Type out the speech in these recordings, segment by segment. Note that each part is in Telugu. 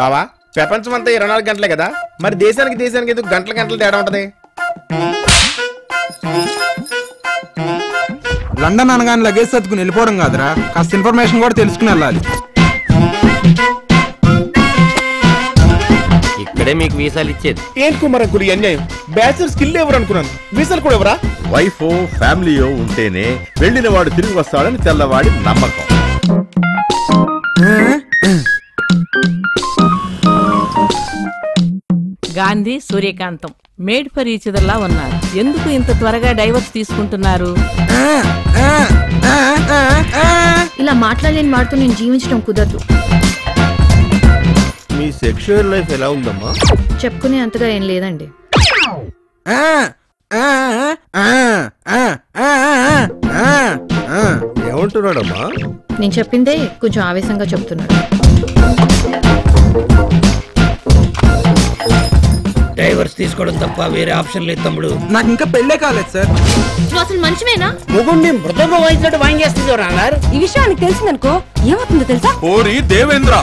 బావా ప్రపంచం అంతా ఇరవై నాలుగు గంటలే కదా మరి దేశానికి దేశానికి ఎందుకు గంటల గంటలు తేడా ఉంటది లండన్ అనగానే లగేజ్ సర్దుకుని వెళ్ళిపోవడం కాదురా కాస్త ఇన్ఫర్మేషన్ కూడా తెలుసుకుని వెళ్ళాలి ఇక్కడే మీకు వీసాలు ఇచ్చేది ఏంటి కుమారంకులు ఈ అన్యాయం బ్యాచులర్ స్కిల్ ఎవరు అనుకున్నాను వీసాలు కూడా ఎవరా వైఫ్ ఫ్యామిలీయో ఉంటేనే వెళ్ళిన వాడు తిరిగి వస్తాడని తెల్లవాడి నమ్మకం Gandhi Suryakantham made for each లా ఉన్నారు ఎందుకు ఇంత త్వరగా డైవర్స్ తీసుకుంటున్నారు ఇలా మాట్లాడలేని వాడితో నేను జీవించడం కుదరదు మీ సెక్షువల్ లైఫ్ ఎలా ఉందమ్మా చెప్పుకునే అంతగా ఏం లేదండి ఏమంటున్నాడమ్మా నేను చెప్పిందే కొంచెం ఆవేశంగా చెప్తున్నాడు డైవర్స్ తీసుకోవడం తప్ప వేరే ఆప్షన్ లేదు తమ్ముడు నాకు ఇంకా పెళ్ళే కాలేదు సార్ నువ్వు అసలు మంచివేనా ముగుండి మృతంగా వాయించినట్టు వాయించేస్తుంది అన్నారు ఈ విషయం ఆయనకు తెలిసిందనుకో ఏమవుతుందో తెలుసా ఓరి దేవేంద్ర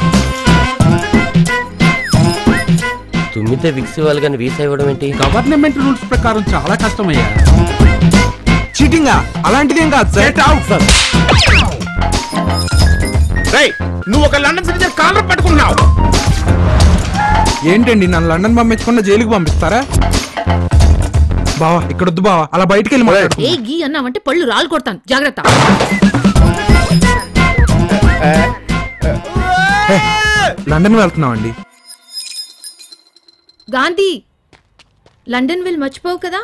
తుమ్మితే విక్స్ ఇవ్వాలి కానీ వీసా ఇవ్వడం ఏంటి గవర్నమెంట్ రూల్స్ ప్రకారం చాలా కష్టమయ్యా చీటింగా అలాంటిదేం కాదు సార్ రేయ్ నువ్వు ఒక లండన్ సిటిజన్ కాలర్ పట్టుకున్నావు ఏంటండి నన్ను లండన్ పంపించకుండా జైలుకి పంపిస్తారా బావా ఇక్కడొద్దు బావా అలా బయటికి వెళ్ళి మాట్లాడు ఏ గీ అన్నావంటే పళ్ళు రాళ్ళు కొడతాను జాగ్రత్త లండన్ వెళ్తున్నామండి గాంధీ లండన్ వెళ్ళి మర్చిపోవు కదా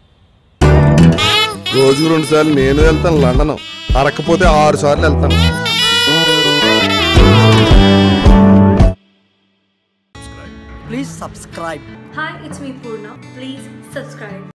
రోజుకు రెండు సార్లు నేను వెళ్తాను లండన్ అరకపోతే ఆరు సార్లు వెళ్తాను Please subscribe. Hi, it's me Purna. Please subscribe.